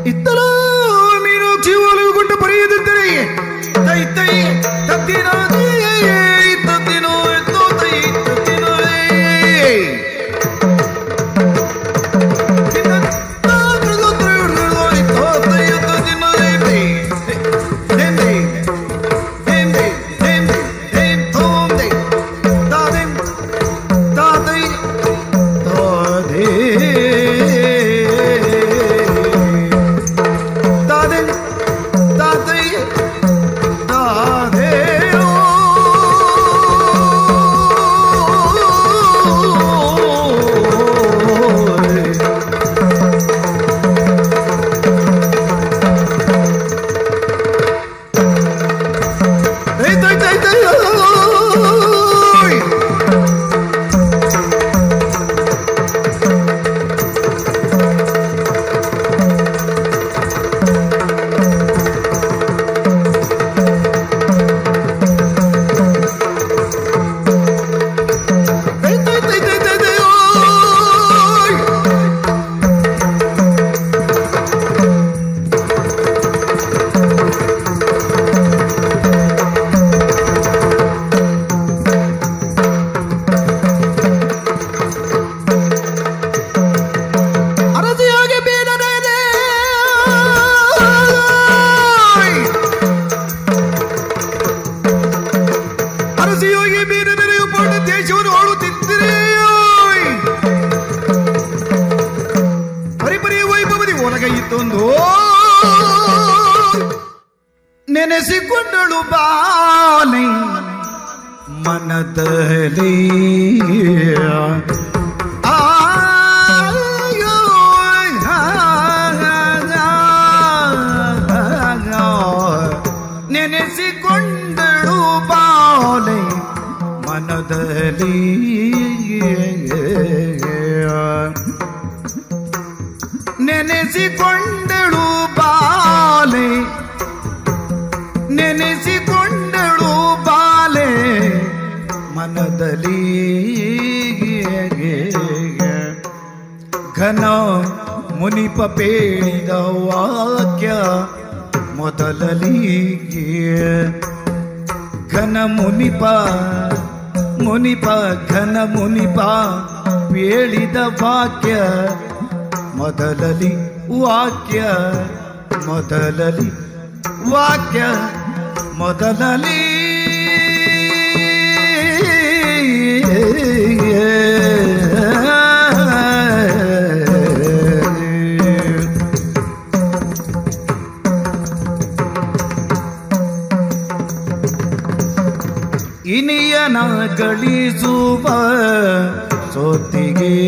ಇತ್ತಲೋ ಮೀನಾಕ್ಷಿ ಒಲಗುಂಡು ಬರೆಯದಿದ್ದರೆ ತೈ ತೈ ತತ್ತಿನೋ ತತ್ತಿನೋ ಎತ್ತೋ ತೈ ತತ್ತಿನೋ ಅರಸಿಯಾಗಿ ಬೀಡನೆ ಅರಸಿಯಾಗಿ ಬೀಡನೆ ಪಂಡ ದೇಶವನ್ನು ಆಳುತ್ತಿದ್ದರೆ ಪರಿಪರಿ ವೈಭವದಿ ಒಳಗೈತೊಂದು ನೆನೆಸಿಕೊಂಡಳು ಬಾಲೆ ಮನದಲ್ಲಿ ಆಯೋ, ನೆನೆಸಿಕೊಂಡಳು ಬಾಲೆ ಮನದಲ್ಲಿ ನೆನೆಸಿಕೊಂಡಳು ಬಾಲೆ ನೆನೆಸಿಕೊಂಡಳು ಬಾಲೆ ಮನದಲ್ಲಿ ಘನ ಮುನಿಪ ಪೇಳಿದ ವಾಕ್ಯ ಮೊದಲಲಿ ಘನ ಮುನಿಪ ಮುನಿಪ ಘನ ಮುನಿಪ ಪೇಳಿದ ವಾಕ್ಯ ಮೊದಲಲಿ ವಾಕ್ಯ ಮೊದಲಲಿ ವಾಕ್ಯ ಮೊದಲಲಿ ಇನಿಯನ ಗಳಿಸುವ ಸೋತಿಗೆ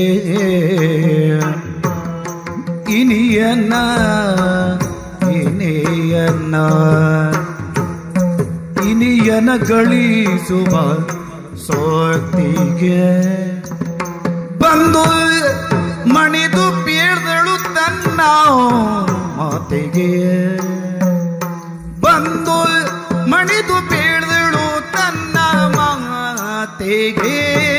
ಇನಿಯನ್ನ ಇನಿಯನ್ನ ಇನಿಯನ ಗಳಿಸುವ ಸೋತಿಗೆ ಬಂದು ಮಣಿದು ಬೀಳ್ದಳು ತನ್ನ ಮಾತೆಗೆ ಬಂದು ಮಣಿದು ಬೀಳ್ದಳು ತನ್ನ ಮಾತೆಗೆ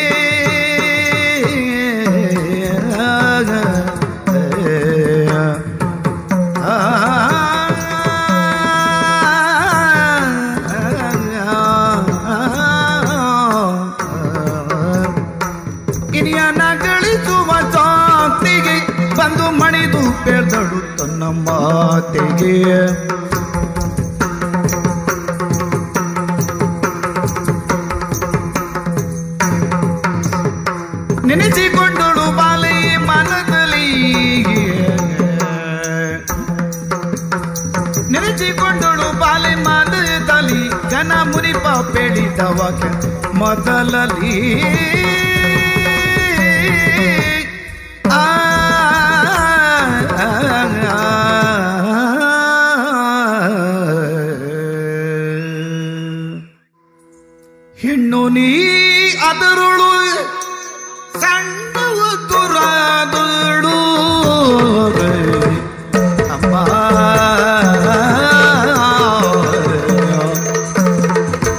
ಇನಿಯನ ಗಳಿಸುವ ಸಾತಿಗೆ ಬಂದು ಮಣಿದು ಬೆಳೆದಳು ತನ್ನ ಮಾತೆಗೆ ನೆನೆಸಿಕೊಂಡಳು ಬಾಲೆ ಮನದಲ್ಲಿ ನೆನೆಸಿಕೊಂಡಳು ಬಾಲೆ ಮನದಲ್ಲಿ ಜನ ಮುನಿಪ ಬೇಡಿದವಾಗ ಮೊದಲಲಿ ಆ ಹೆಣ್ಣು ನೀ ಅದರುಳು ಸಣ್ಣವ ದುರಾದಳು ಅಮ್ಮ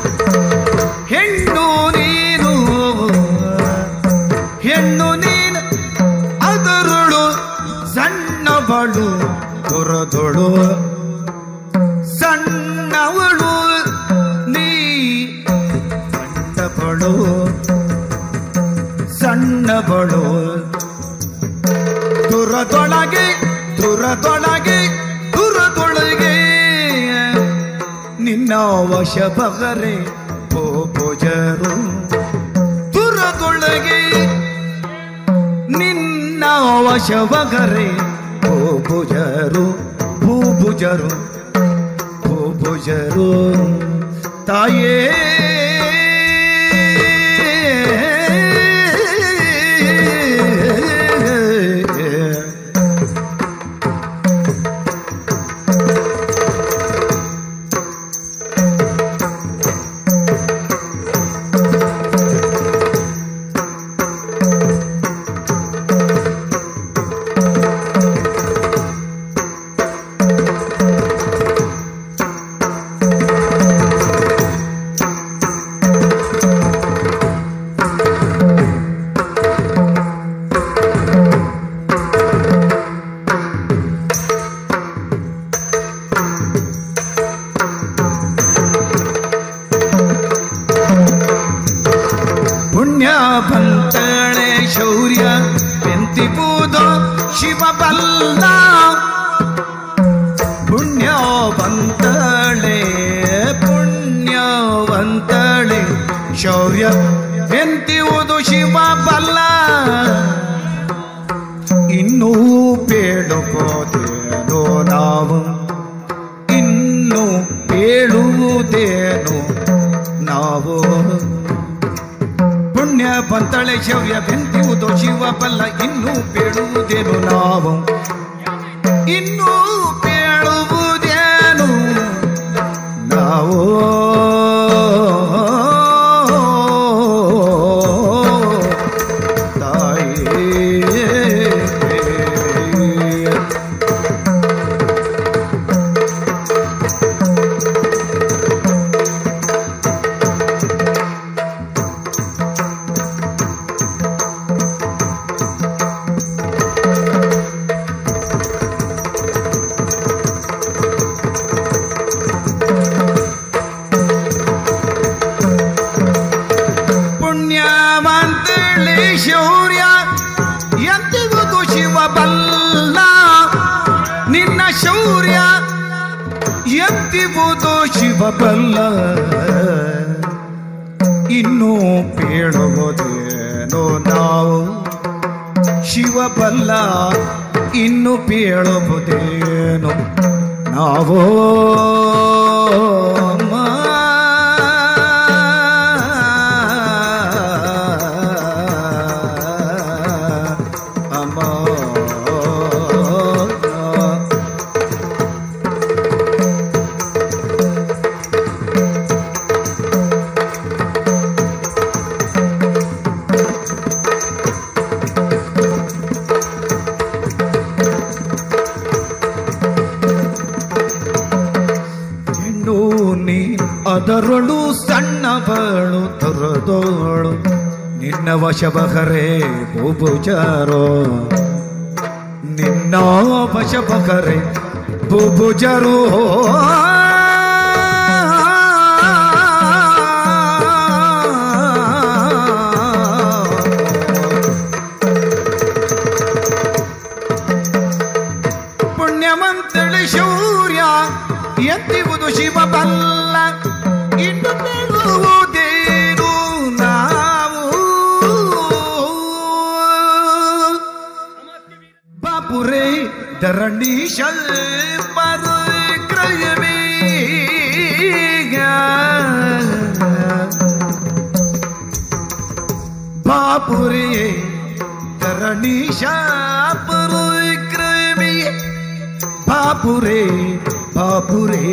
ಹೆಣ್ಣು ನೀನು ಹೆಣ್ಣು ನೀನು ತುರದೊಳು ಸಣ್ಣವಳು ನೀ ಸಣ್ಣವಳು ಸಣ್ಣವಳು ತುರದೊಳಗೆ ತುರದೊಳಗೆ ತುರದೊಳಗೆ ನಿನ್ನ ವಶ ಬಗರೆ ಪೋಪುಜರು ತುರದೊಳಗೆ ನಿನ್ನ ವಶ ಬಗರೆ ಪೋಪುಜರು ಭೂಭುಜರು ಭೂಭುಜರು ತಾಯೇ ಪುಣ್ಯ ಬಂತಳೆ ಶೌರ್ಯ ಬೆಂತಿಪೂದು ಶಿವ ಬಲ್ಲ ಪುಣ್ಯ ಬಂತಳೆ ಪುಣ್ಯವಂತಳೆ ಶೌರ್ಯ ಬೆಂತಿಯುವುದು ಶಿವ ಬಲ್ಲ ಇನ್ನೂ ಬೇಡುವುದೇನೋ ನಾವು ಇನ್ನು ಬೇಡುವುದೇನು ನಾವು ಪುಣ್ಯ ಬಂತಳೆ ಶವ್ಯ ಬೆಂತಿಯುವುದು ಶಿವ ಬಲ್ಲ ಇನ್ನೂ ಬೇಡುವುದೇನು ನಾವು ಇನ್ನೂ ಬೇಡುವುದೇನು ನಾವು ತಾಯಿ ಪುಣ್ಯವಂತಳಿ ಶೌರ್ಯ ಎಂದಿಗೂ ಶಿವ ಬಲ್ಲ ನಿನ್ನ ಶೌರ್ಯ ಎಂದಿವುದು ಶಿವ ಬಲ್ಲ ಇನ್ನೂ ಪೇಳುವುದೇನೋ ನಾವು ಶಿವ ಬಲ್ಲ ಇನ್ನು ಪೇಳುವುದೇನು ನಾವು ಅಮ್ಮ ಹೆಣ್ಣು ನೀ ಅದರಳು ಸಣ್ಣವಳು ತರದೋಳು ನಿನ್ನ ವಶಬಹರೆ ಬುಬುಜಾರೋ ನಿನ್ನ ವಶಬಹರೆ ಬುಬುಜರು ಪುಣ್ಯವಂತಳಿ ಶೌರ್ಯ ಎತ್ತಿವುದು ಶಿವ ಬಲ್ಲ ಇನ್ನು ಬೀಳುವುದೇನು ನಾವು ಬಾಪುರೇ ಧರಣೀಶ ಬಾಪುರೇ ಧರಣೀಶ ಪರುಕ್ರಮಿ ಬಾಪುರೇ ಬಾಪುರೇ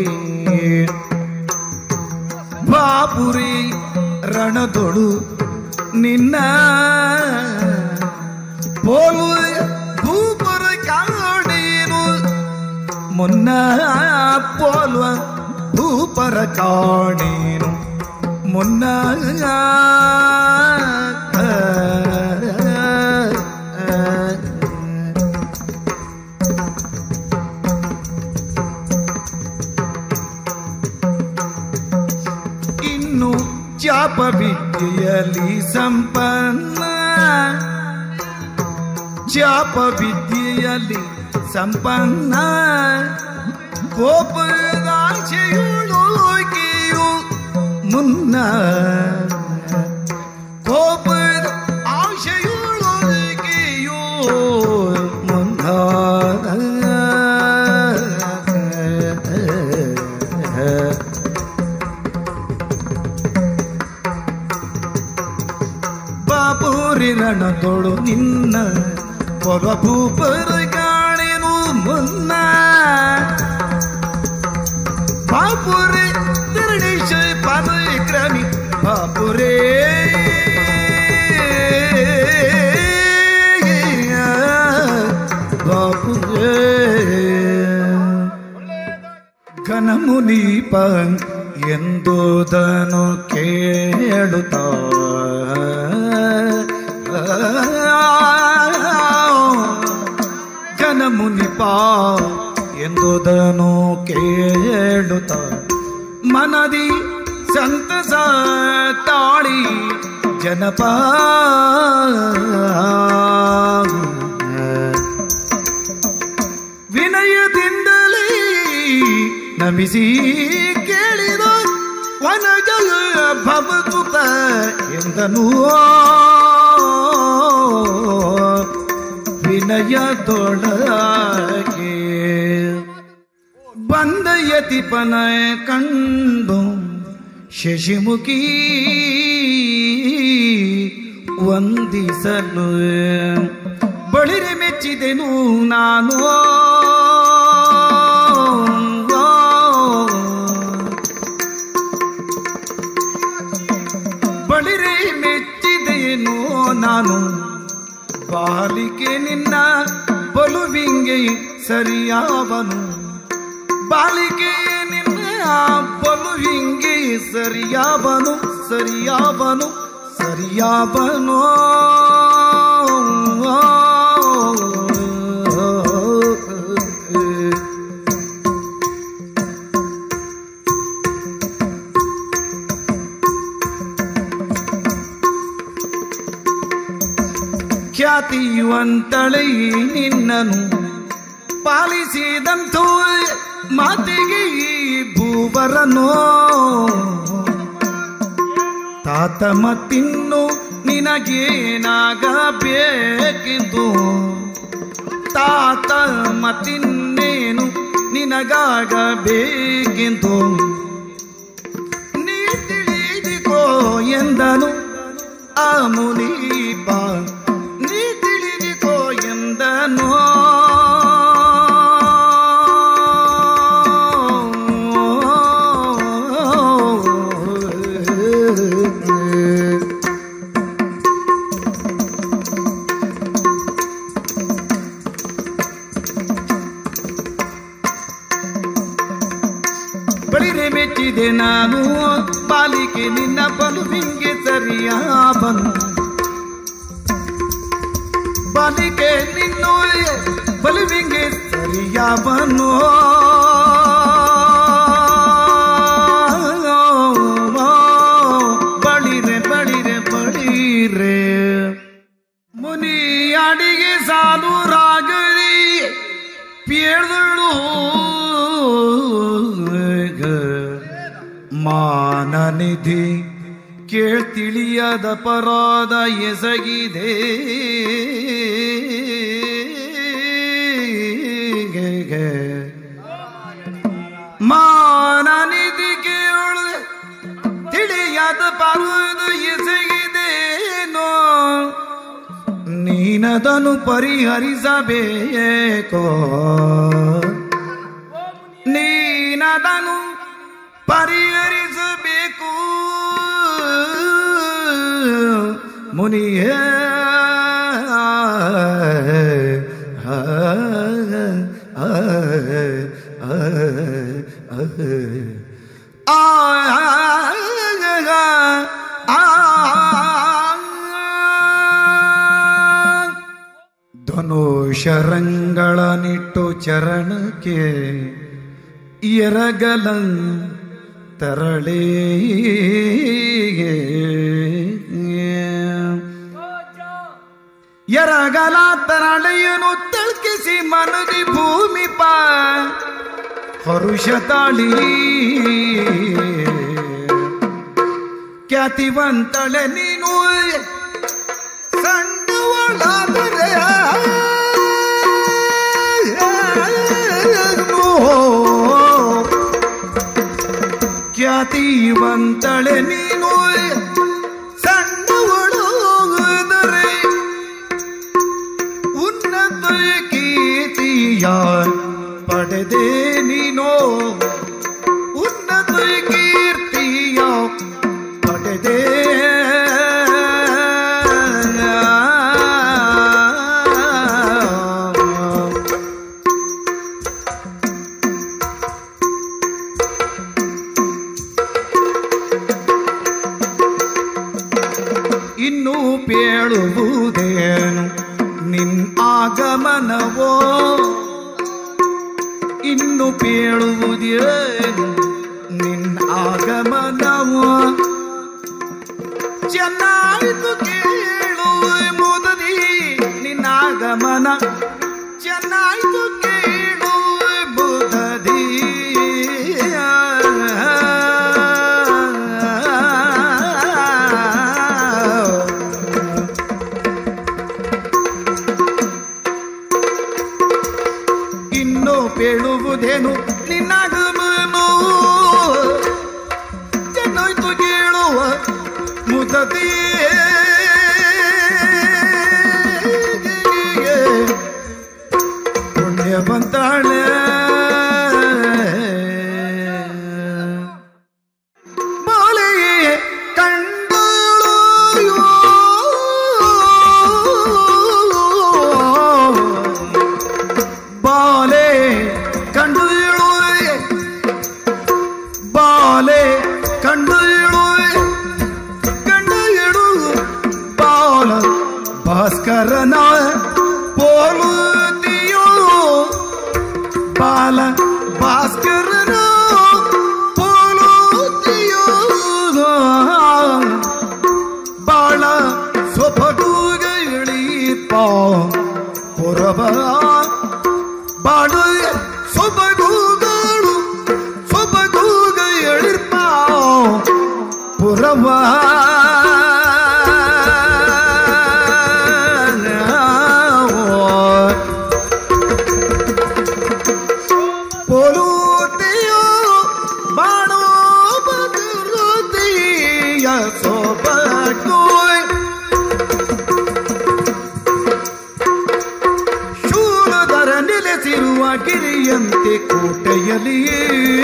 ಬಾಪುರಿ ರಣದೊಳು ನಿನ್ನ ಪೋಲು ಭೂಪರ ಕಾಣೇನು ಮುನ್ನ ಪೋಲ್ವ ಭೂಪರ ಕಾಣೇನು ಮುನ್ನ ಜಾಪ ವಿದ್ಯೆಯಲ್ಲಿ ಸಂಪನ್ನ ಜಾಪ ವಿದ್ಯೆಯಲ್ಲಿ ಸಂಪನ್ನ ಕೋಪದಾಶೆಯುಳುಕಿಯು ಮುನ್ನ ಕೋಪದ ಆಶೆಯುಳುಕಿಯು ಮುನ್ನ ಬಾಪೂರಿ ರಣದೊಳು ನಿನ್ನ ಪೊಲ ಭೂಪರ ಕಾಣೆನು ಮುನ್ನ ಬಾಪುರಿ ತಿರುಣಿಶ ಪರಕ್ರಮಿ ಬಾಪುರೇ ಬಾಪುರೇ ಘನಮುನೀಪ ಎಂದುದನು ಕೇಳುತ್ತ ಘನಮುನಿಪ ಎಂದುದನು ಕೇಳುತ್ತ ಮನದಿ ಸಂತಸ ತಾಳಿ ಜನಪ ವಿನಯದಿಂದಲೇ ನಮಿಸಿ ಕೇಳಿದ ವನಜಯ ಭವಸುತ ಎಂದನು ವಿನಯದೊಳಗೆ ಬಂದ ಯತಿಪನ ಕಂಡು ಶಶಿಮುಖಿ ವಂದಿಸಲು ಬಳಿರೆ ಮೆಚ್ಚಿದೆನು ನಾನು ಬಳಿರೆ ಮೆಚ್ಚಿದೆನು ನಾನು ಬಾಲಿಕೆ ನಿನ್ನ ಬಲುವಿಂಗೆ ಸರಿಯಾವನು ಬಾಲಿಕೆ ನಿನ್ನ ಬಲುವಿಂಗೆ ಸರಿಯಾವನು ಸರಿಯಾವನು ಸರಿಯಾವನು ಖ್ಯಾತಿಯುವಂತಳೆ ನಿನ್ನನು ಪಾಲಿಸಿದಂತೂ ಮಾತಿಗೆ ಈ ಭೂವರನೋ ತಾತ ಮತ್ತಿನ್ನು ನಿನಗೇನಾಗಬೇಕೆಂದು ತಾತ ಮತ್ತಿನ್ನೇನು ನಿನಗಾಗಬೇಕೆಂದು ನೀ ತಿಳಿದಿಕೋ ಎಂದನು ಆ ಮುನೀಪ ನೀ ತಿಳಿದಿಕೋ ಎಂದನು ಬಳಿರೆ ಮೆಚ್ಚಿದೆ ನಾನು ಬಾಲಿಕೆ ನಿನ್ನ ಬಲುವಿಂಗೆ ಸರಿಯ ಬಂದು ಬಾಲಿಕೆ ನಿನ್ನ ಬಲುವಿಂಗೆ ಸರಿಯ ಬನ್ನು ಬಳಿರೆ ಬಳಿರೆ ಬಳಿರೆ ಮುನಿ ಅಡಿಗೆ ಸಾಲು ರಾಗಳಿ ಪೇಳ್ದಳು ಮಾನನಿಧಿ ಕೇಳ್ತಿಳಿಯದ ಪರಾದ ಎಸಗಿದೆ ಮಾನನಿಧಿ ಕೇಳ ತಿಳಿಯದ ಪರಾದ ಎಸಗಿದೇನೋ ನೀನದನು ಪರಿಹರಿಸಬೇಕೋ ನೀನದನು ಪರಿಹರಿಸಬೇಕು ಮುನಿಯೇ ಧನುಷರಂಗಳನಿಟ್ಟು ಚರಣಕ್ಕೆ ಎರಗಲ ತರಳಿ ಎರಗಲ ತರಳೆಯನ್ನು ತಳ್ಕಿಸಿ ಮನದಿ ಭೂಮಿ ಪ ಹರುಷ ತಾಳಿ ಖ್ಯಾತಿವಂತಳೆ ನೀನು ಸಣ್ಣವಳಾದರೆ ಖ್ಯಾತಿವಂತಳೆ ನೀನು ಸಣ್ಣವಳಾದರೆ ಉನ್ನತ ಕೀರ್ತಿಯ ಪಡೆದೆ ನೀನೋ ಉನ್ನತ ಕೀರ್ತಿಯ ಪಡೆದೆ ಇನ್ನು ಪೇಳುವುದೇನು ನಿನ್ ಆಗಮನವೋ ಇನ್ನು ಪೇಳುವುದೇನು ನಿನ್ ಆಗಮನವೋ ಚೆನ್ನಾಯಿತು ಕೇಳು ಮುದದಿ ನಿನ್ನ ಆಗಮನ ಚೆನ್ನಾಯಿತು ಕೇಳು ಬುಧದಿ ಇನ್ನು ಪೇಳುವುದೇನು ನಿನ್ನಾಗಮನು ಚೆನ್ನಾಯ್ತು ಕೇಳುವ ಮುದತಿ ಪುಣ್ಯ ಬಂತಾಳೆ ಬಾಳೆಯೇ ಕಂಡಳು ಬಾಲೆ ಕಂಡು ಇಳುವೆ ಬಾಲೆ ಕಂಡು ಇಳುವೆ ಕಂಡು ಇಳು ಬಾಲ ಭಾಸ್ಕರನ ಪೋಲುತಿಯೋ ಬಾಲ ಭಾಸ್ಕರನ ಪೋಲುತಿಯೋ ಬಾಳ ಸೊಬಗೂಗ ಇಳಿಪ ಪುರವ ಬಾಳು ಸೊಬಗೂಗಳು ಸೊಬಗೂಗ ಎಳಿರ್ಪ ಪುರವ ಪೊಲೂತಿಯೋ ಬಾಣೋ ಬದುರುತಿಯ ಸೊಬಗು ಶೂಲಧರ ನೆಲೆಸಿರುವ ಗಿರಿಯಂತೆ ಕೋಟೆಯಲ್ಲಿಯೇ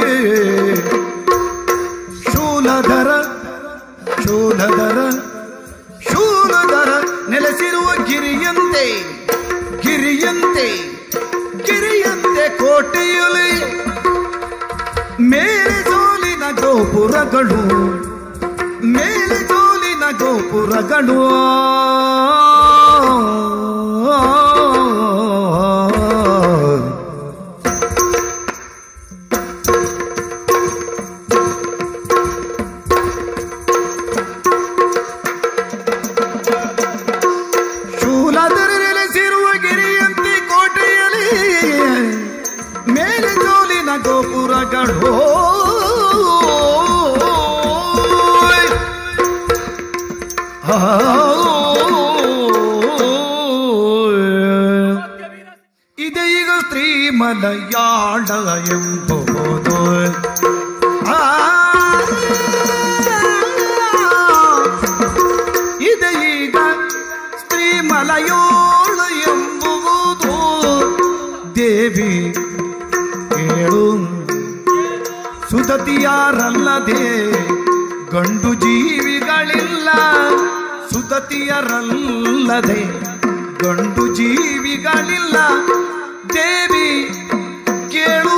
ಶೂಲಧರ ಶೂಲಧರ ಶೂಲಧರ ನೆಲೆಸಿರುವ ಗಿರಿಯಂತೆ ಗಿರಿಯಂತೆ ಗಿರಿಯಂತೆ ಕೋಟೆಯಲ್ಲಿ ಮೇಲೆ ಸೋಲಿನ ಗೋಪುರಗಳು ಮೇಲೆ ಸೋಲಿನ ಗೋಪುರಗಳು ಶೂಲಧರ ನೆಲೆಸಿರುವ ಗಿರಿಯಂತೆ ಕೋಟೆಯಲ್ಲಿ ಮೇಲೆ ಜೋಲಿನ ಗೋಪುರಗಳು ಇದೀಗ ಸ್ತ್ರೀ ಮಲಯಾಳ ಎಂಬುದು ಆ ಇದೀಗ ಸ್ತ್ರೀ ಮಲಯೋಳು ಎಂಬುವುದು ದೇವಿ ಕೇಳು ಸುದತಿಯಾರಲ್ಲದೆ ಗಂಡು ಜೀವಿಗಳಿಲ್ಲ ಸುದತಿಯರಲ್ಲದೆ ಗಂಡು ಜೀವಿಗಳಿಲ್ಲ ದೇವಿ ಕೇಳು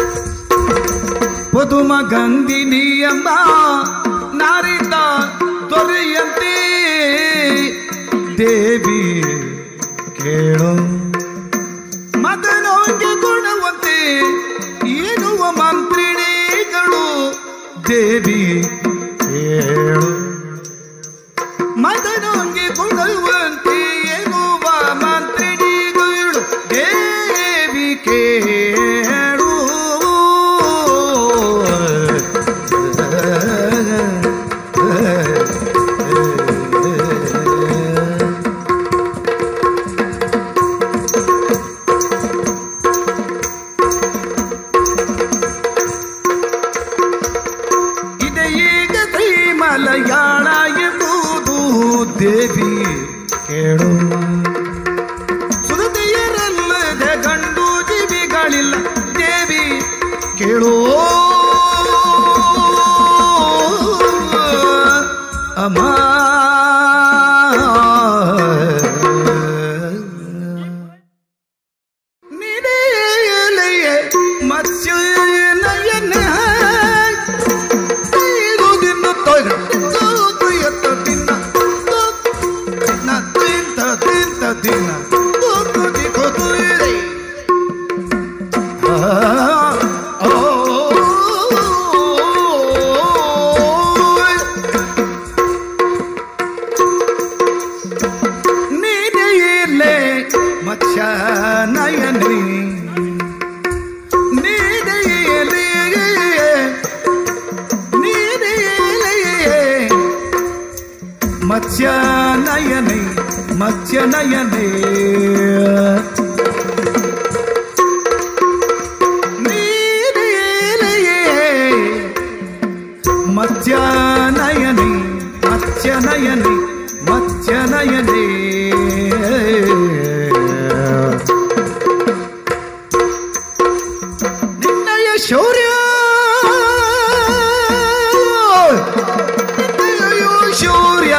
ಪದುಮ ಗಂಧಿನಿ ಎಂಬ ನಾರಿದ ದೊರೆಯಂತೆ ದೇವಿ ಕೇಳು ಮಗನೋಗೆ ಗುಣವಂತೆ ಏನುವ ಮಂತ್ರಿಣಿಗಳು ದೇವಿ ಕೇಳು ಮದನೋಗೆ ಗುಣವಂತೆ ಎನ್ನುವ ಮಂತ್ರಿಣಿಗಳು ದೇವಿ ಕೇಳು ಇದೆ ಈಗ ಶ್ರೀ ಮಲಯಾಳ ಎಂಬುದು ದೇವಿ ಕೇಳು ಸುರತೆಯರಲ್ಲದೆ ಗಂಡು ಜೀವಿಗಳಿಲ್ಲ ದೇವಿ ಕೇಳೋ ಅಮ್ಮ ನಿಡೆಯಲೆಯೇ ಮತ್ಸ್ಯ ನಯನ ನಯನೇ ನೀನೆಯಲೇ ಮತ್ಸ್ಯ ನಯನೆ ಮತ್ಸ್ಯ ನಯನೆ ಮತ್ಸ್ಯ ನಯನೆ ಮತ್ಸ್ಯ ನಯನೆ ಮತ್ಸ್ಯ ನಯನೆ ನಿನ್ನಯ ಶೌರ್ಯ ನಿನ್ನಯ ಶೌರ್ಯ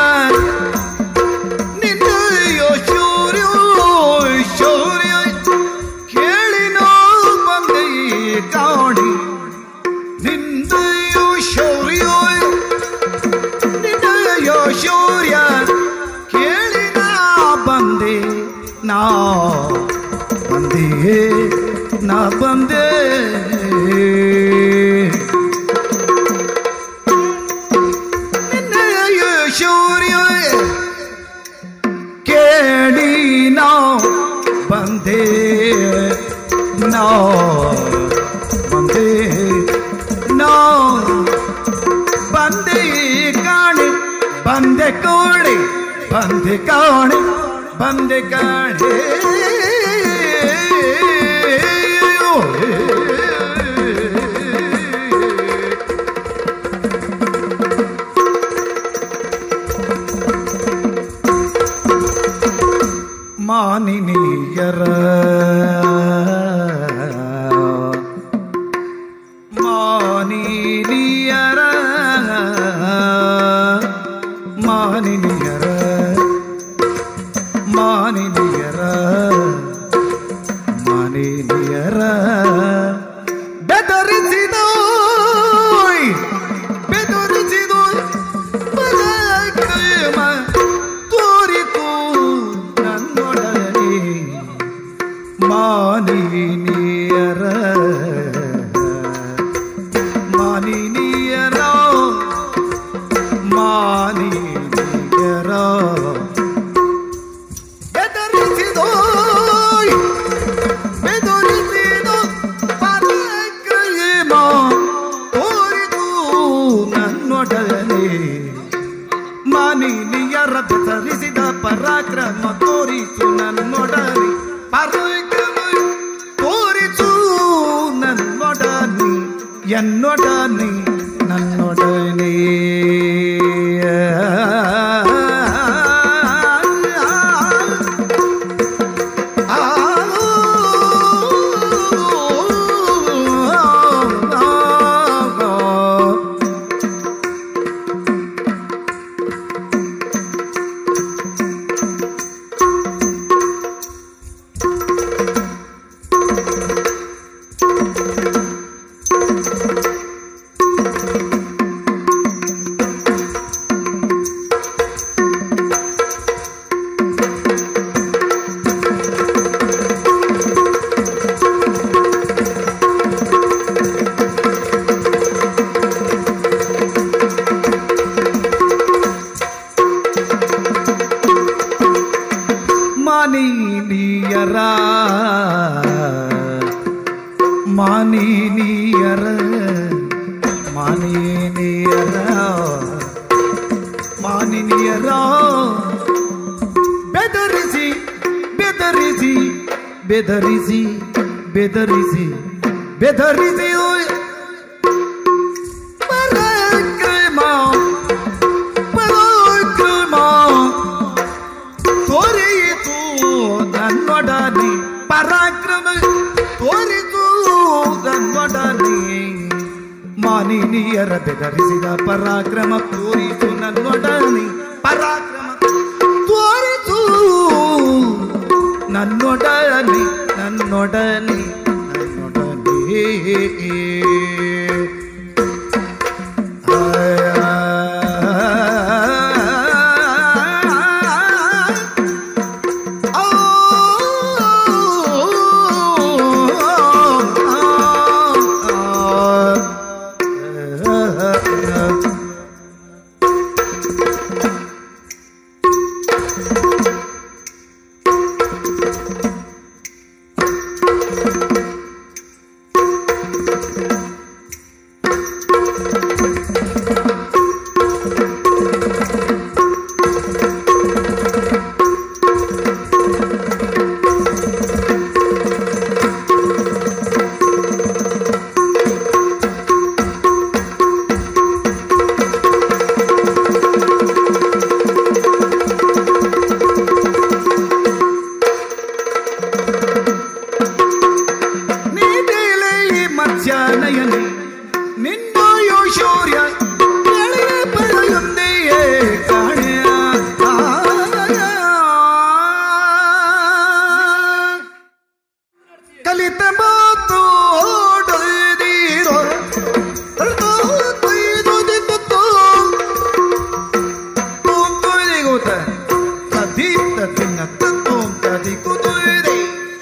ನಿನ್ನಯ ಶೌರ್ಯ ಶೌರ್ಯ ಕೇಳಿ ನೋ ಬಂದೆ ಕಾಣಿ ನಿಂದಯ ಶೌರ್ಯ ನಿನ್ನಯ ಶೌರ್ಯ ಕೇಳಿ ನಾ ಬಂದೆ ನಾ ಬಂದೆ ನಾ ಬಂದೆ ನಿನ್ನಯ ಶೌರ್ಯ ಕೇಳಿ ನಾ ಬಂದೆ ನಾ ಬಂದೆ ನಾ ಬಂದೆ ಕಾಣೆ ಬಂದೆ ಕೋಣೆ ಬಂದೆ ಕಾಣೆ ಬಂದೆ ಕಾಣೆ ಮಾನಿನಿಯರ ಮಾನಿನಿಯರ ಮಾನಿನಿಯರ ಮಾನಿನಿಯರ ಮಾನಿನಿಯರ ಬೆದರಿಸಿದೋ ಬೆದರಿಸಿದೋ ಪರಾಕ್ರಮ ತೋರಿತು ನನ್ನೊಡನೆ ಮಾನಿನಿಯರ ಮಾನಿನಿಯರ ಮಾನಿನಿಯರ ಬೆದರಿಸಿದೋ ಬೆದರಿಸಿದೋ ಪರಾಕ್ರಮ ತೋರಿತು ನನ್ನೊಡನೆ ಮಾನಿನಿಯರ ಬೆದರಿಸಿದ ಪರಾಕ್ರಮ ತೋರಿಸು ನನ್ನೊಡನೆ ಪರಾಕ್ರಮ ತೋರಿಸು ನನ್ನೊಡನೆ ಎನ್ನೊಡನೆ ನನ್ನೊಡನೆ ಮಾನಿನಿಯರ ಮಾನಿನಿಯರ ಬೆದರಿಸಿ ಬೆದರಿಸಿ ಬೆದರಿಸಿ ಬೆದರಿಸಿ ಬೆದರಿಸಿ ಪರಾಕ್ರಮ ಪರಾಕ್ರಮ ತೋರಿತು ನನ್ನೊಡನೆ ಪರಾಕ್ರಮ ತೋರಿತು ನನ್ನೊಡನೆ ಮಾನಿನಿಯರ ಬೆದರಿಸಿದ ಪರಾಕ್ರಮ ತೋರಿತು ನನ್ನೊಡನೆ ಪರಾಕ್ರಮ ತೋರಿತು ನನ್ನೊಡನೆ ನನ್ನೊಡನೆ ನನ್ನೊಡನೆ ನೀತಿಲೆ ಈ ಮಧ್ಯಾಹ್ನಯನೆ ನಿನ್ನೋಯೋ ಶೌರ್ಯ ಎಳೆಯ ಪಡೆಯೊಂದೆಯೇ ಕಾಣೆಯ ಕಲಿತ ಮಾತು ಓಡದಿರೋ ತದಿತ್ತ ತಿನ್ನ ತೋಂ ತದಿ ಕುದುರೆ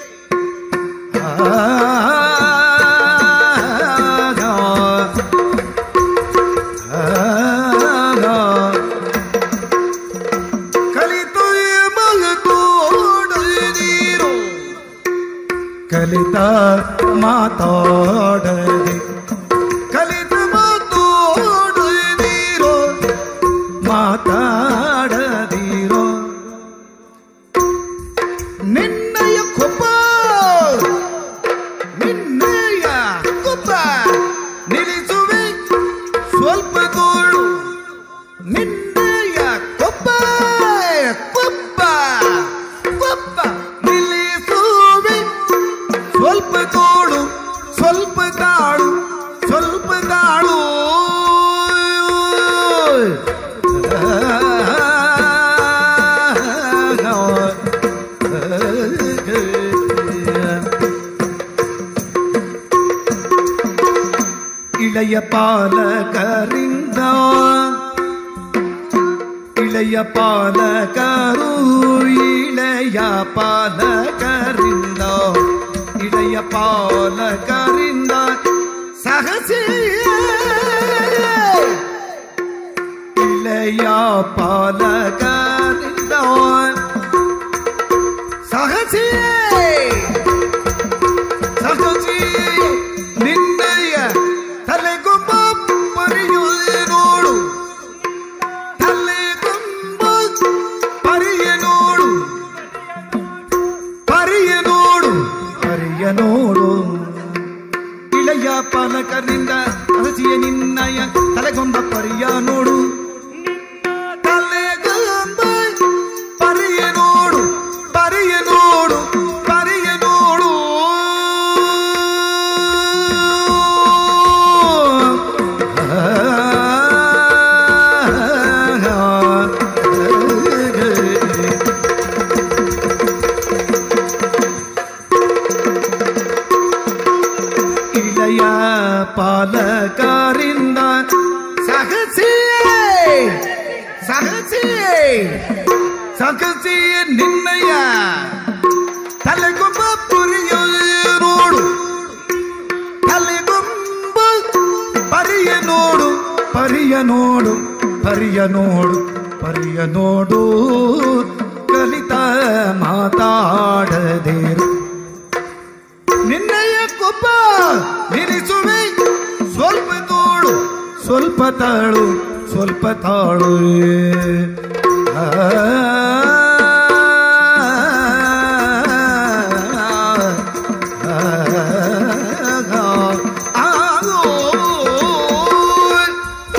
ಕಲಿತು ಮಗತೋಡದಿರೋ ಕಲಿತ ಮಾತಾಡದೆ ಕಲಿತ ಮಾತಾಡದಿರೋ ಮಾತಾಡದಿರೋ ನಿನ್ನಯ ಕೊಪ್ಪ ನಿನ್ನಯ ಕೊಪ್ಪ ನಿಲ್ಲಿಸುವೆ ಸ್ವಲ್ಪ ತೋಳು ನಿನ್ನಯ ಕೊಪ್ಪ ಕೊಪ್ಪ ಕೊಪ್ಪ ನಿಲ್ಲಿಸುವೆ ಸ್ವಲ್ಪ ತೋಳು ಸ್ವಲ್ಪ ತಾಳು ಸ್ವಲ್ಪ ತಾಳು ಇಳೆಯ ಪಾಲಕರಿಂದ ಇಳೆಯ ಪಾಲಕರು ಇಳೆಯ ಪಾಲಕರಿಂದ ಇಳೆಯ ಪಾಲಕರಿಂದ ಸಹಸಿ ಇಳೆಯ ಪಾಲಕರಿಂದ ಸಹಸಿ ಸಹಸಿ ನಿನ್ನಯ ತಲೆಗೊಬ್ಬ ಪರಿಯುವುದು ನೋಡು ತಲೆಗೊಂಬ ಪರಿಯ ನೋಡು ಪರಿಯ ನೋಡು ಪರಿಯ ನೋಡು ಇಳೆಯ ಪಾಲಕರಿಂದ ಅರಸಿಯ ನಿನ್ನಯ ತಲೆಗೊಂಬ ಪರಿಯ ನೋಡು ತಲೆಗೊಂಬ ಪರಿಯ ನೋಡು ಪರಿಯ ನೋಡು ಪರಿಯ ನೋಡು ಇಳೆಯ ಪಾಲಕರಿಂದ ಸಹಸಿಯೇ ಸಹಸಿಯೇ ಸಹಸಿಯ ನಿನ್ನಯ ತಲೆಗೊಬ್ಬ ಪುರಿಯ ನೋಡು ತಲೆಗೊಂಬ ಪರಿಯ ನೋಡು ಪರಿಯ ನೋಡು ಪರಿಯ ನೋಡು ಪರಿಯ ನೋಡು ಕಲಿತ ಮಾತಾಡದಿರು ನಿನ್ನಯ ಕೊಬ್ಬ ನಿಲ್ಲಿಸುವೆ ಸ್ವಲ್ಪ ತೋಳು ಸ್ವಲ್ಪ ತಾಳು ಸ್ವಲ್ಪ ತಾಳು ಆ, ಆ, ಆ, ಆ,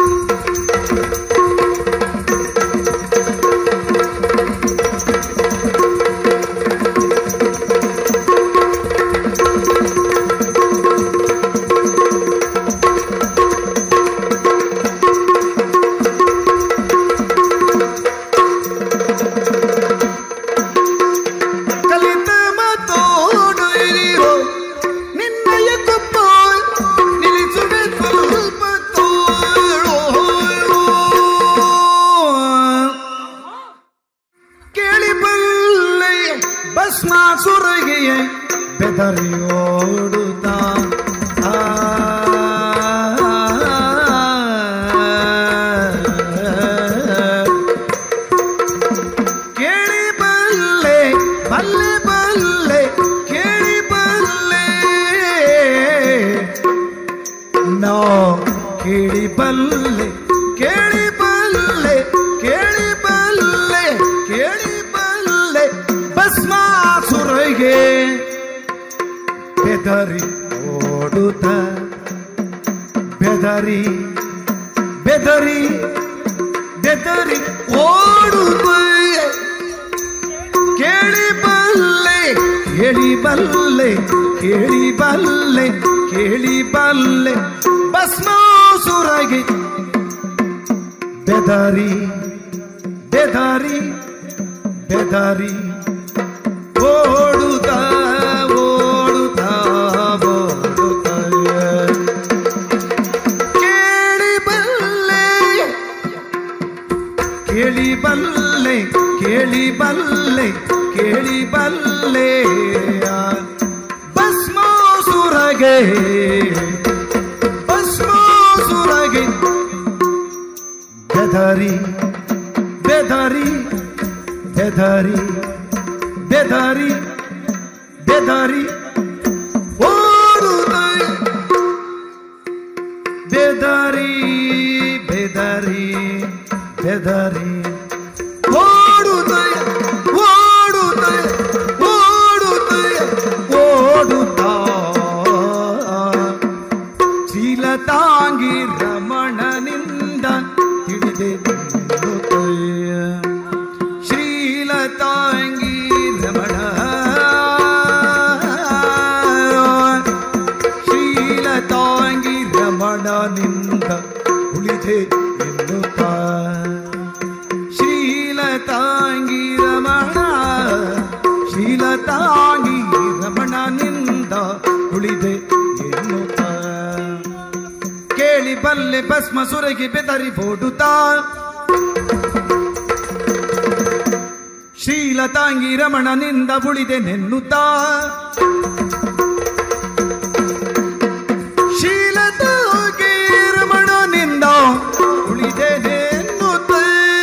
ಕಲಿತ ಮಾತೋಡು ಇರೋ ನಿನ್ನಯ ಕೊಪ್ಪ ನಿಲ್ಲಿಸುವೆ ಸ್ವಲ್ಪ ತೋಳು ಕೇಳಿ ಬಲ್ಲೆ ಭಸ್ಮಾಸುರಗೆ ಬೆದರಿ ಓಡುತ್ತ ಆ ಕೇಳಿ ಬಲ್ಲೆ ಬಲ್ಲೆ ಬಲ್ಲೆ ಕೇಳಿ ಬಲ್ಲೆ ನೋ ಕೇಳಿ ಬಲ್ಲೆ ಕೇಳಿ ಬಲ್ಲೆ ಕೇಳಿ ಬಲ್ಲೆ ಕೇಳಿ ಬಲ್ಲೆ ಭಸ್ಮಾಸುರಗೆ ಬೆದರಿ ಓಡುತ್ತ ಬೆದರಿ ಬೆದರಿ ಬೆದರಿ ಓಡುತ್ತ ಕೇಳಿ ಬಲ್ಲೆ ಕೇಳಿ ಬಲ್ಲೆ ಕೇಳಿ ಬಲ್ಲೆ ಕೇಳಿ ಬಲ್ಲೆ ಭಸ್ಮಾಸುರಗೆ ಬೆದರಿ ಬೆದರಿ ಬೆದರಿ ಓಡುತ್ತ ಓಡುತ್ತ ಓಡುತ್ತ ಕೇಳಿ ಬಲ್ಲೆ ಕೇಳಿ ಬಲ್ಲೆ ಕೇಳಿ ಬಲ್ಲೆ ಕೇಳಿ ಬಲ್ಲೆ ಭಸ್ಮಾಸುರಗೆ ಭಸ್ಮಾಸುರಗೆ ಬೆದರಿ ಬೆದರಿ ಬೆದರಿ ಬೆದರಿ ಬೆದರಿ ಓಡುತ್ತ ಬೆದರಿ ಬೆದರಿ ಬೆದರಿ ಓಡುತ್ತಯ ಓಡುತ್ತಯ ಓಡುತ್ತಯ ಓಡುತ್ತಾ ಚೀಲ ತಾಂಗಿ ರಮಣನಿಂದ ತಿಳಿದೆ ನಿಲ್ಲುತ್ತಯ್ಯ. ಶ್ರೀಲ ತಾಂಗಿ ರಮಣ ಶೀಲ ತಾಂಗಿ ರಮಣನಿಂದ ಉಳಿದೆ ಎನ್ನುತ್ತ ಶೀಲ ತಾಂಗಿ ರಮಣ ಶೀಲ ತಾಂಗಿ ರಮಣನಿಂದ ಉಳಿದೆ ಎನ್ನುತ್ತ ಕೇಳಿ ಬಲ್ಲೆ ಭಸ್ಮ ಸುರಗಿ ಬೆದರಿ ಓಡುತ್ತಾ ಶೀಲ ತಾಂಗಿ ರಮಣನಿಂದ ಉಳಿದೆ ನೆನ್ನುತ್ತಾ ಶೀಲತಾಗಿ ರಮಣನಿಂದ ಉಳಿದೆ ನೆನ್ನುತ್ತ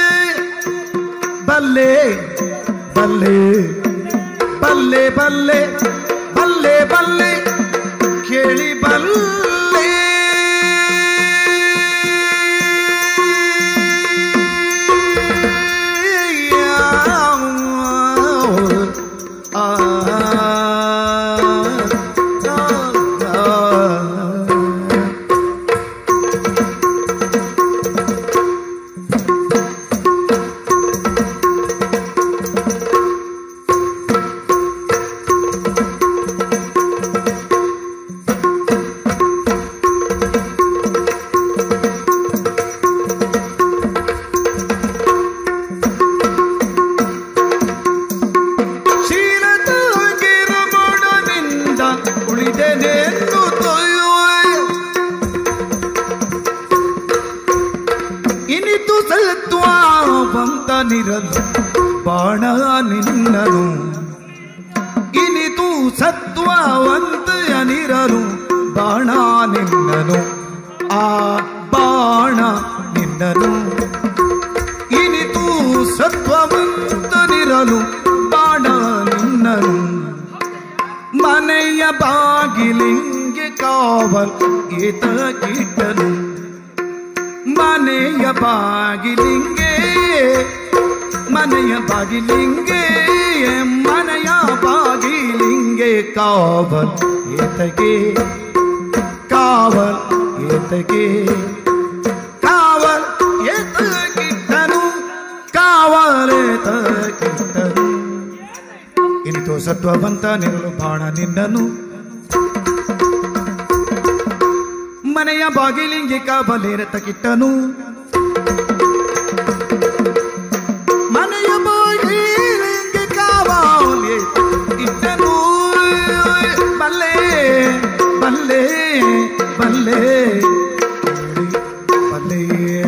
ಬಲ್ಲೆ ಬಲ್ಲೆ ಬಲ್ಲೆ ಬಲ್ಲೆ ಬಲ್ಲೆ ಬಲ್ಲೆ ಕೇಳಿ ಬಲ್ಲೆ ಆ ಶೀಲತಾಗಿ ರಮಣನಿಂದ ಉಳಿದೆನೆಂದು ತೊಯ್ಯುವೆ ಇನಿತು ಸತ್ವಾವಂತನಿರಲು ಬಾಣ ನಿನ್ನನು ಇನಿತು ಸತ್ವವಂತನಿರಲು ಬಾಣ ನಿನ್ನನು ಆ ಬಾಣ ನಿನ್ನನು ಇನಿತು ಸತ್ವವಂತನಿರಲು ಬಾಣ ನಿನ್ನನು ಮನೆಯ ಬಾಗಿಲಿಂಗೆ ಕಾವಲ್ ಈತ ಕೀಟನು ಬಾಗಿಲಿಂಗೆ ಮನೆಯ ಬಾಗಿಲಿಂಗೆ ಮನೆಯ ಬಾಗಿಲಿಂಗೆ ಕಾವಲ್ ಏತಗೆ ಕಾವಲ್ ಏತಗೆ ಕಾವಲ್ ಏತಗಿಟ್ಟನು ಕಾವಲೇತಗಿಟ್ಟನು ಇನಿತು ಸತ್ವವಂತ ನಿರಲು ಬಾಣ ನಿನ್ನನು ಮನೆಯ ಬಾಗಿಲಿಂಗೆ ಕಾಬಲೇರತಗಿಟ್ಟನು ಮನೆಯ ಬಾಗಿಲಿಂಗೆ ಕಾವಲೆ ಇಟ್ಟನು ಬಲ್ಲೆ ಬಲ್ಲೆ ಬಲ್ಲೆ ಬಲ್ಲೆ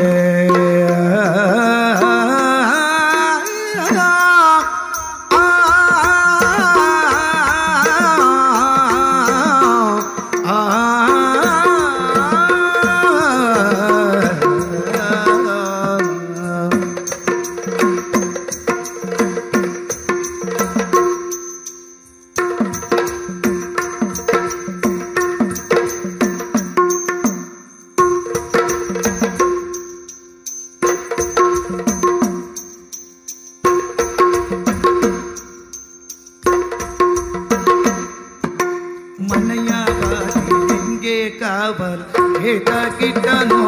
ಮನೆಯ ಬಾಗಿಲಿಂಗೆ ಕಾವಲ್ ಏಟ ಕಿಟ್ಟನೋ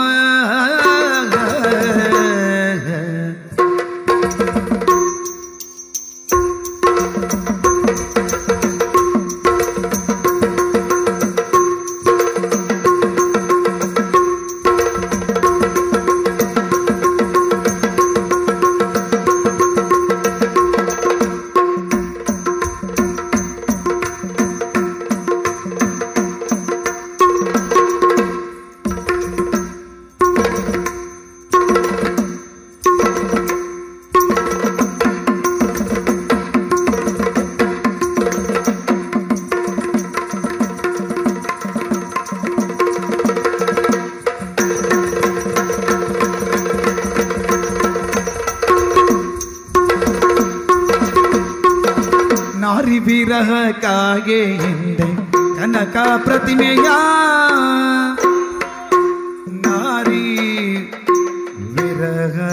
ನಾರಿ ವಿರಹ ಕಾಗೆ ಹಿಂದೆ ಕನಕ ಪ್ರತಿಮೆಯ ನಾರಿ ವಿರಹ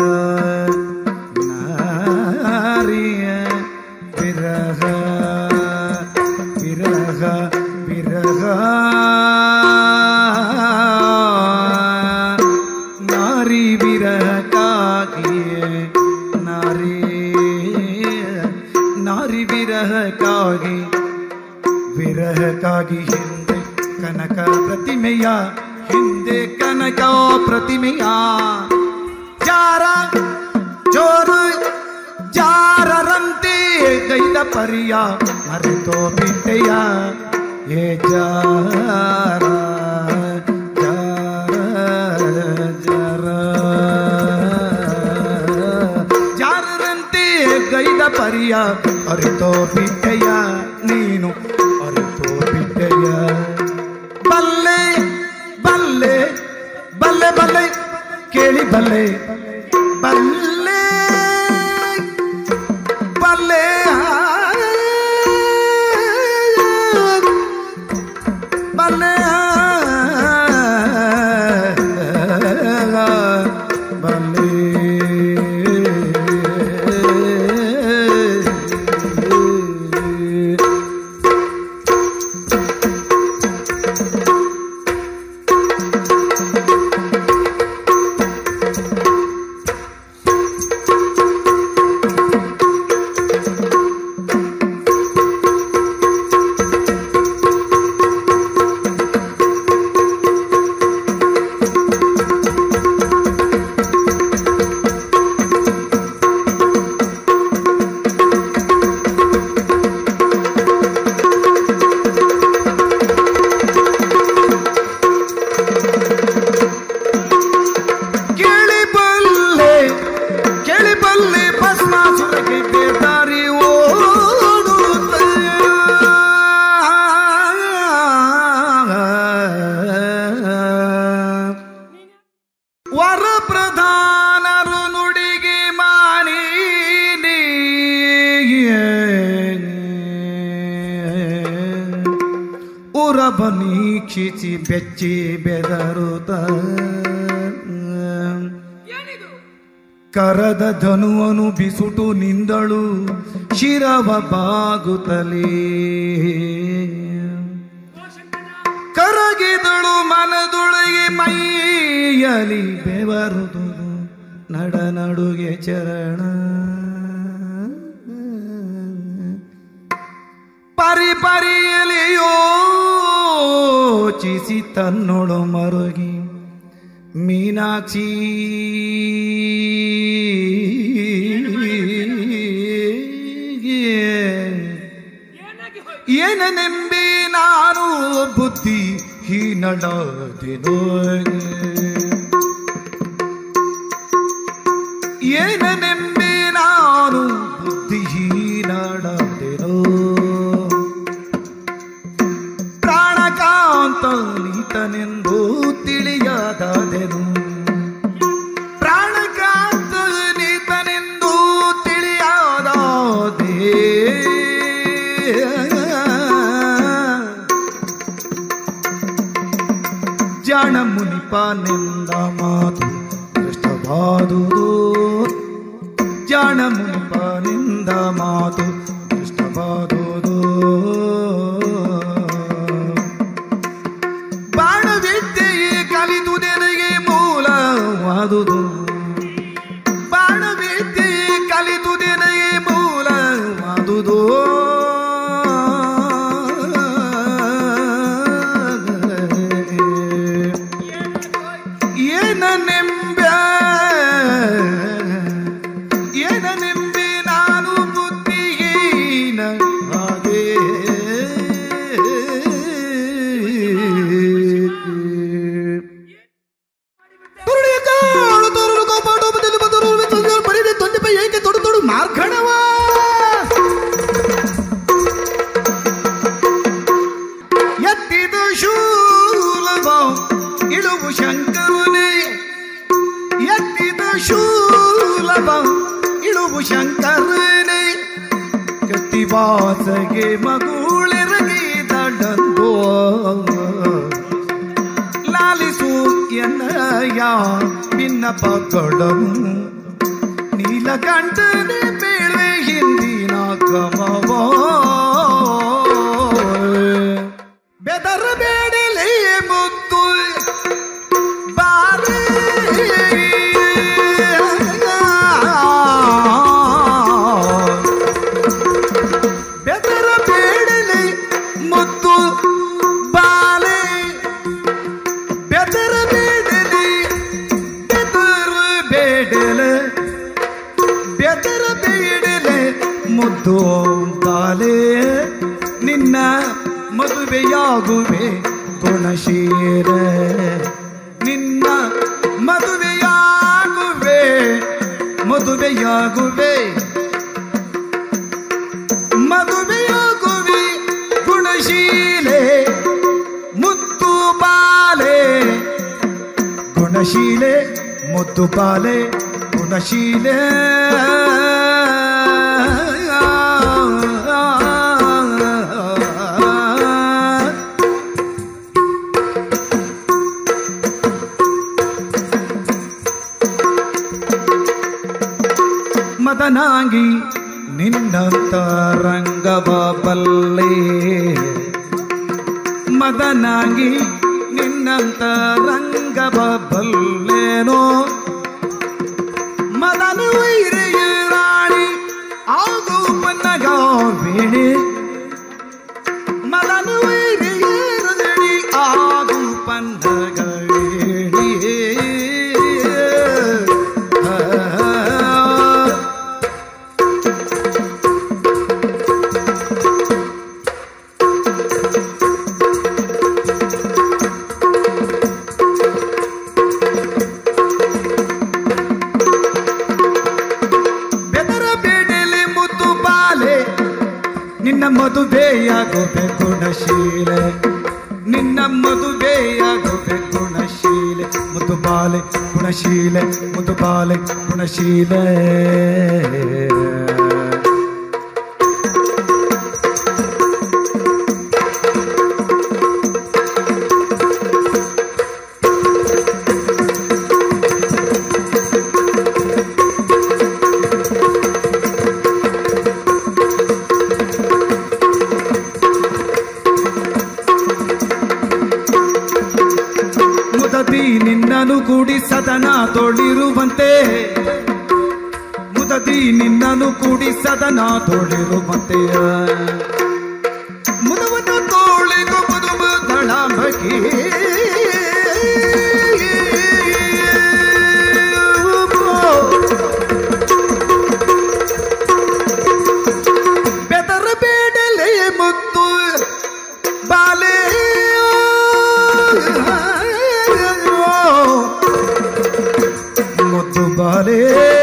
ನಾರಿಯ ವಿರಹ ವಿರಹ ವಿರಹ ನಾರಿ ವಿರಹ ಕಾಗಿಯೇ ನಾರಿ ನಾರಿ ವಿರಹಕ್ಕಾಗಿ ವಿರಹಕ್ಕಾಗಿ ಹಿಂದೆ ಕನಕ ಪ್ರತಿಮೆಯ ಹಿಂದೆ ಕನಕ ಪ್ರತಿಮೆಯ ಜಾರ ಜೋರ ಜಾರರಂತೆ ಗೈದ ಪರಿಯ ಮರೆತೋ ಬಿಟ್ಟೆಯ ಏ ಜಾರ ಜಾರ ಜಾರ ಜಾರರಂತೆ ಗೈದ ಪರಿಯ ಅರಿತೋ ಬಿಟ್ಟೆಯ ನೀನು ಅರಿತೋ ಬಿಟ್ಟೆಯ ಬಲ್ಲೆ ಬಲ್ಲೆ ಬಲ್ಲೆ ಬಲ್ಲೆ ಕೇಳಿ ಬಲ್ಲೆ ಬಲ್ಲೆ ಬಲ್ಲೆ ಬಲ್ಲೆ ಬಲ್ಲೆ ಕೇಳಿ ಬಲ್ಲೆ ಕೇಳಿ ಬಲ್ಲೆ ಭಸ್ಮಾಸುರಕ್ಕೆ ಬೇದಾರಿ ವರ ಪ್ರಧಾನರು ನುಡಿಗೆ ಮಾನಿ ಉರಬನೀಕ್ಷಿಸಿ ಬೆಚ್ಚಿ ಬೆದರುತ್ತ ಕರದ ಧನುವನು ಬಿಸುಟು ನಿಂದಳು ಶಿರವ ಬಾಗುತ್ತಲೇ ಕರಗಿದಳು ಮನದೊಳಗೆ ಮೈಯಲಿ ಬೆವರುದು ನಡ ನಡುಗೆ ಚರಣ ಪರಿ ಪರಿಯಲಿ ಯೋಚಿಸಿ ತನ್ನೊಳು ಮರುಗಿ ಮೀನಾಕ್ಷಿ ಏನನೆಂಬಿ ನಾನು ಬುದ್ಧಿ ಹೀನಡಾದೆನೋ ಏನನೆಂಬಿ ನಾನು ಬುದ್ಧಿ ಹೀನಡಾದೆನೋ ಪ್ರಾಣಕಾಂತ ನೀತನೆಂದು ತಿಳಿಯದಾದೆನು ಪ್ರಾಣಕಾಂತ ನೀತನೆಂದು ತಿಳಿಯದಾದೆ ಜಾಣ ಮುನಿಪನೆಂದ ಮಾತು ದೃಷ್ಟವಾದುದು ಜಾಣ ಮುನಿಪನಿಂದ ಮಾತು ದೃಷ್ಟವಾದುದು ಬಾಣವಿದ್ಯೆಯೇ ಕಲಿತು ನಿನಗೆ ಮೂಲವಾದುದು ಬಾಣವಿದ್ಯೆಯೇ ಕಲಿತು ನಿನಗೆ ಮೂಲವಾದುದು ಏನನೆಂಬ ಏನನೆಂಬೆ ನಾನು ಬುದ್ಧಿಹೀನ ಆದೆ ತುರುಳಿಯ ಕಾಳು ತೋರಲು ಕಾಪಾಡೋಪದಲ್ಲಿ ಬಂದರು ತೊಂದರೆ ಬರೀದೆ ತೊಂದೆ ಏಕೆ ತೊಡು ತೊಡು ಮಾರ್ಗಣವ ಎತ್ತಿದ ಶೂಲಭ ಇಳುವು ಶಂಕರನೇ ಎತ್ತಿದ ಶೂಲಭ ಇಳುವು ಶಂಕರನೇ ಕತ್ತಿವಾಸಗೆ ಮಗುಳೆರಗಿ ದಡಂದೋ ಲಾಲಿಸು ಎನ್ನಯ ಭಿನ್ನಪಗಳನ್ನು ನೀಲಕಂಠನೆ ಬೇಳೆ ಹಿಂದಿನ ಕ್ರಮವೋ ಬೆದರ ಬೇಡಲೇ ಮುದ್ದು ಬಾರೆ ಬೆದರ ಬೇಡಲೆ ಮುದ್ದು ಬಾಲೆ ಬೆದರ ಬೇಡಲೆ ಬೆದರ ಬೇಡಲೆ ಬೆದರ ಬೇಡಲೆ ಮುದ್ದು ಬಾಲೆ ನಿನ್ನ ಮದುವೆಯಾಗುವೆ ಗುಣಶೀಲ ನಿನ್ನ ಮದುವೆಯಾಗುವೆ ಮದುವೆಯಾಗುವೆ ಮದುವೆಯಾಗುವೆ ಗುಣಶೀಲೆ ಮುತ್ತು ಬಾಲೆ ಗುಣಶೀಲೆ ಮುದ್ದು ಬಾಲೆ ಗುಣಶೀಲೆ ಮದನಾಗಿ ನಿನ್ನಂತ ರಂಗವ ಬಲ್ಲೆ ಮದನಾಗಿ ನಿನ್ನಂತ ರಂಗವ ಬಲ್ಲೇನೋ ಮದನ ವೈರಿಯ ರಾಣಿ ಆಗು ಪನ್ನಗಾವೇಣಿ ಮದನ ವೈರಿಯ ರಜಣಿ ಆಗು ಪನ್ನಗವೇಣಿ ಬೆದರ ಬೇಡಲೆ ಮುದ್ದು ಬಾಲೆ ನಿನ್ನ ಮದುವೆಯಾಗೋದೆ ಗುಣಶೀಲೆ ನಿನ್ನ ಮದುವೆಯಾಗೋದೆ ಗುಣಶೀಲೆ ಮುದ್ದು ಬಾಲೆ ಗುಣಶೀಲೆ ಮುದ್ದು ಬಾಲೆ ಗುಣಶೀಲೆ ಸದನ ತೊಳಿರುವಂತೆ ಮುದದಿ ನಿನ್ನನು ಕೂಡಿ ಸದನ ತೊಳಿರುವಂತೆ ಮುದವನ್ನು ತೋಳಿಗು ಮುದುಮ ದಳಂಬಗಿ ಬೆದರ ಬೇಡಲೆ ಮುತ್ತು ಬಾಲೆ ಮುದ್ದು ಬಾಲೆ